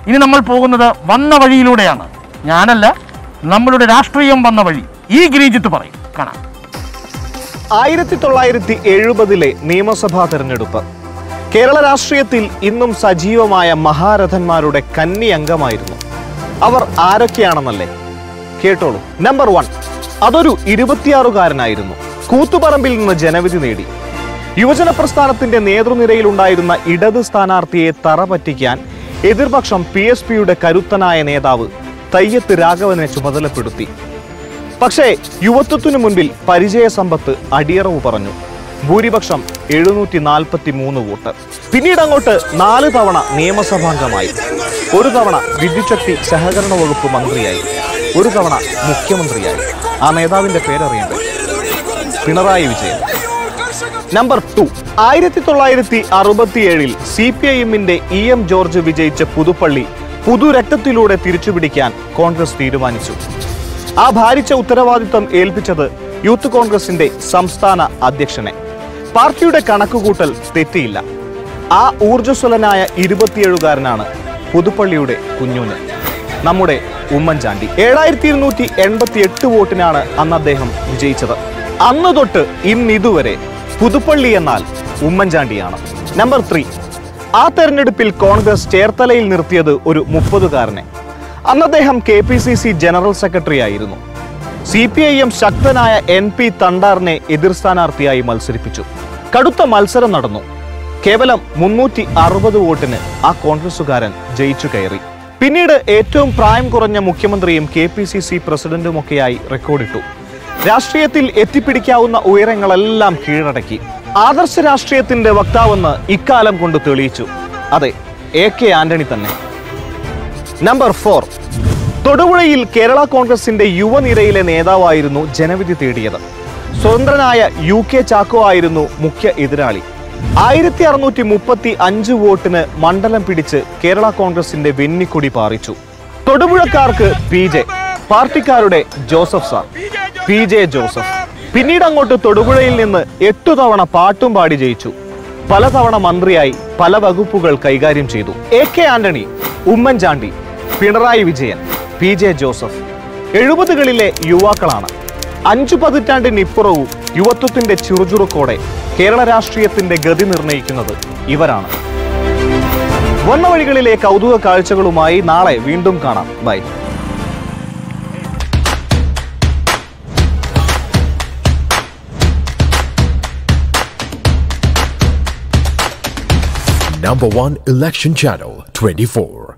ഇനി നമ്മൾ പോകുന്നത് വന്ന വഴിയിലൂടെയാണ് ഞാനല്ല നമ്മളുടെ രാഷ്ട്രീയം വന്ന വഴി ഈ ഗിരീജിത്ത് പറയും കാണാം ആയിരത്തി തൊള്ളായിരത്തി എഴുപതിലെ നിയമസഭാ തെരഞ്ഞെടുപ്പ് കേരള രാഷ്ട്രീയത്തിൽ ഇന്നും സജീവമായ മഹാരഥന്മാരുടെ കന്നി അംഗമായിരുന്നു അവർ ആരൊക്കെയാണെന്നല്ലേ കേട്ടോളൂ നമ്പർ വൺ അതൊരു ഇരുപത്തിയാറുകാരനായിരുന്നു കൂത്തുപറമ്പിൽ നിന്ന് ജനവിധി നേടി യുവജന പ്രസ്ഥാനത്തിന്റെ നേതൃനിരയിലുണ്ടായിരുന്ന ഇടത് സ്ഥാനാർത്ഥിയെ തറ പറ്റിക്കാൻ എതിർപക്ഷം പി എസ് പിയുടെ കരുത്തനായ നേതാവ് തയ്യത്ത് രാഘവനെ ചുമതലപ്പെടുത്തി പക്ഷേ യുവത്വത്തിനു മുൻപിൽ പരിചയസമ്പത്ത് അടിയറവ് പറഞ്ഞു ഭൂരിപക്ഷം എഴുന്നൂറ്റി നാൽപ്പത്തി മൂന്ന് വോട്ട് പിന്നീട് അങ്ങോട്ട് നാല് തവണ നിയമസഭാംഗമായി ഒരു തവണ വിദ്യുച്ഛക്തി സഹകരണ വകുപ്പ് മന്ത്രിയായി ഒരു തവണ മുഖ്യമന്ത്രിയായി ആ നേതാവിന്റെ പേരറിയണ്ടേ പിണറായി വിജയൻ നമ്പർ ടു ആയിരത്തി തൊള്ളായിരത്തി അറുപത്തിയേഴിൽ സി പി ഐ എമ്മിന്റെ ഇ എം ജോർജ് വിജയിച്ച പുതുപ്പള്ളി പുതുരക്തത്തിലൂടെ തിരിച്ചുപിടിക്കാൻ കോൺഗ്രസ് തീരുമാനിച്ചു ആ ഭാരിച്ച ഉത്തരവാദിത്തം ഏൽപ്പിച്ചത് യൂത്ത് കോൺഗ്രസിന്റെ സംസ്ഥാന അധ്യക്ഷനെ പാർട്ടിയുടെ കണക്കുകൂട്ടൽ തെറ്റിയില്ല ആ ഊർജ്ജസ്വലനായ ഇരുപത്തിയേഴുകാരനാണ് പുതുപ്പള്ളിയുടെ കുഞ്ഞുന് നമ്മുടെ ഉമ്മൻചാണ്ടി ഏഴായിരത്തി ഇരുന്നൂറ്റി എൺപത്തി എട്ട് വോട്ടിനാണ് അന്ന് അദ്ദേഹം വിജയിച്ചത് അന്ന് തൊട്ട് ഇന്നിതുവരെ പുതുപ്പള്ളി എന്നാൽ ഉമ്മൻചാണ്ടിയാണ് നമ്പർ ത്രീ ആ തെരഞ്ഞെടുപ്പിൽ കോൺഗ്രസ് ചേർത്തലയിൽ നിർത്തിയത് ഒരു മുപ്പതുകാരനെ അന്ന് അദ്ദേഹം K P C C general secretary ആയിരുന്നു സി പി ഐ എം ശക്തനായ എൻ പി തണ്ടാറിനെ എതിർ സ്ഥാനാർത്ഥിയായി മത്സരിപ്പിച്ചു കടുത്ത മത്സരം നടന്നു കേവലം മുന്നൂറ്റി അറുപത് വോട്ടിന് ആ കോൺഗ്രസുകാരൻ ജയിച്ചു കയറി പിന്നീട് ഏറ്റവും പ്രായം കുറഞ്ഞ മുഖ്യമന്ത്രിയും കെ പി സി സി പ്രസിഡന്റുമൊക്കെയായി റെക്കോർഡിട്ടു രാഷ്ട്രീയത്തിൽ എത്തിപ്പിടിക്കാവുന്ന ഉയരങ്ങളെല്ലാം കീഴടക്കി ആദർശ രാഷ്ട്രീയത്തിന്റെ വക്താവെന്ന് ഇക്കാലം കൊണ്ട് തെളിയിച്ചു അതെ എ കെ ആന്റണി തന്നെ നമ്പർ ഫോർ തൊടുപുഴയിൽ കേരള കോൺഗ്രസിന്റെ യുവനിരയിലെ നേതാവായിരുന്നു ജനവിധി തേടിയത് സ്വതന്ത്രനായ യു കെ ചാക്കോ ആയിരുന്നു മുഖ്യ എതിരാളി ആയിരത്തി അറുന്നൂറ്റി മുപ്പത്തി അഞ്ച് വോട്ടിന് മണ്ഡലം പിടിച്ച് കേരള കോൺഗ്രസിന്റെ വെന്നിക്കൊടി പാറിച്ചു തൊടുപുഴക്കാർക്ക് പി ജെ പാർട്ടിക്കാരുടെ Joseph sir P J Joseph പിന്നീട് അങ്ങോട്ട് തൊടുപുഴയിൽ നിന്ന് എട്ടു തവണ പാട്ടും പാടി ജയിച്ചു പലതവണ മന്ത്രിയായി പല വകുപ്പുകൾ കൈകാര്യം ചെയ്തു A K Antony Oommen Chandy Pinarayi Vijayan P J Joseph എഴുപതുകളിലെ യുവാക്കളാണ് അഞ്ചു പതിറ്റാണ്ടിനിപ്പുറവും യുവത്വത്തിന്റെ ചുറുചുറുക്കോടെ കേരള രാഷ്ട്രീയത്തിന്റെ ഗതി നിർണ്ണയിക്കുന്നത് ഇവരാണ് വന്ന വഴികളിലെ കൗതുക കാഴ്ചകളുമായി നാളെ വീണ്ടും കാണാം bye Number one election channel 24.